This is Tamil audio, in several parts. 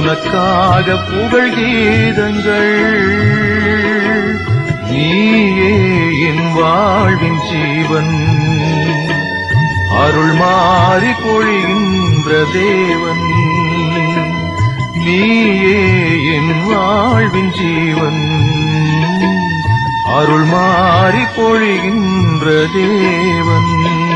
உனக்காக புகழ் கீதங்கள் நீயே என் வாழ்வின் ஜீவன் அருள் மாறி பொழிகின்ற தேவன் நீயே என் வாழ்வின் ஜீவன் அருள் மாறி பொழிகின்ற தேவன்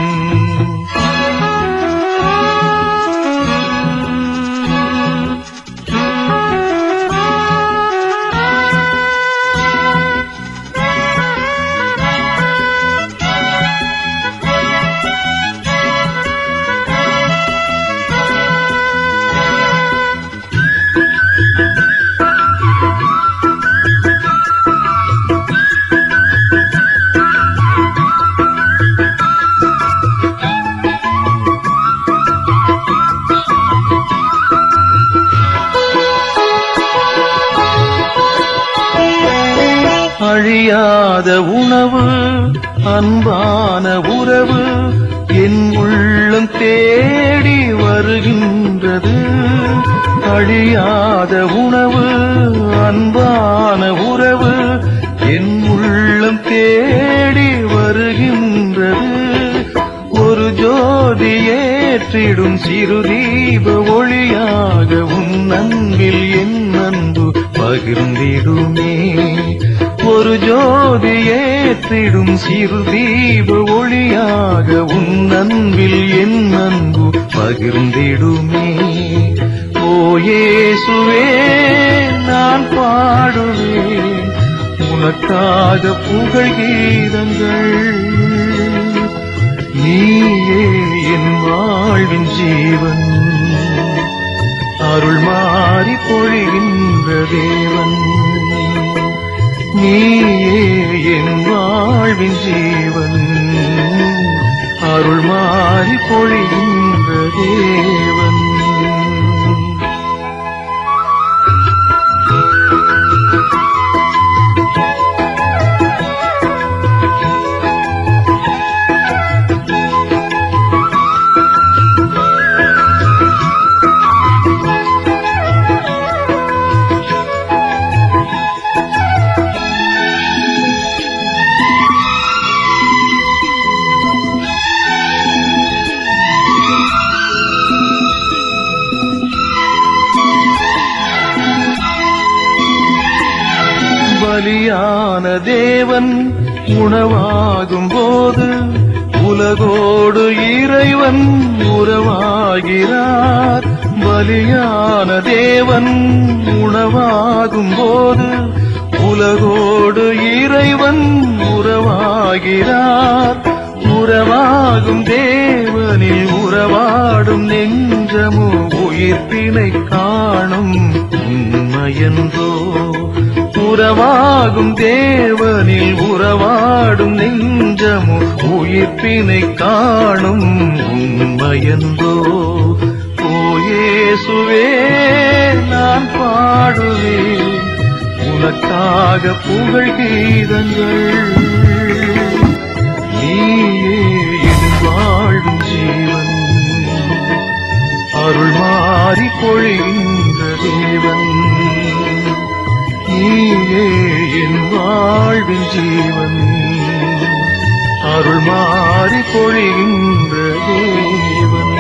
அழியாத உணவு அன்பான உறவு என் உள்ளம் தேடி வருகின்றது அழியாத உணவு அன்பான உறவு என் உள்ளம் தேடி வருகின்றது ஒரு ஜோதி ஏற்றிடும் சிறு தீப ஒளியாக உன் அன்பில் என் அன்பு பகிர்ந்திடுமே ஒரு ஜோதி ஏற்றிடும் சிறு தீப ஒளியாக உன் அன்பில் என் அன்பு பகிர்ந்திடுமே ஓயேசுவே நான் பாடுவேன் உனக்காக புகழ் கீதங்கள் நீயே என் வாழ்வின் ஜீவன் அருள் மாறி பொழிகின்ற தேவன் நீயே என் வாழ்வின் ஜீவன் அருள் மாறி பொழிகின்ற தேவன் பலியான தேவன் உணவாகும் போது உலகோடு இறைவன் உறவாகிறார் பலியான தேவன் உணவாகும் போது உலகோடு இறைவன் உறவாகிறார் உறவாகும் தேவனில் உறவாடும் நெஞ்சமோ உயிர்ப்பினை காணும் உண்மையன்றோ உறவாகும் தேவனில் உறவாடும் நெஞ்சமோ உயிர்ப்பினை காணும் உண்மையன்றோ ஓயேசுவே நான் பாடுவேன் உனக்காக புகழ் கீதங்கள் நீயே என் வாழும் ஜீவன் அருள் மாறி பொழிகின்ற தேவன் நீயே என் வாழ்வின் ஜீவன் அருள் மாறி பொழிகின்ற தேவன்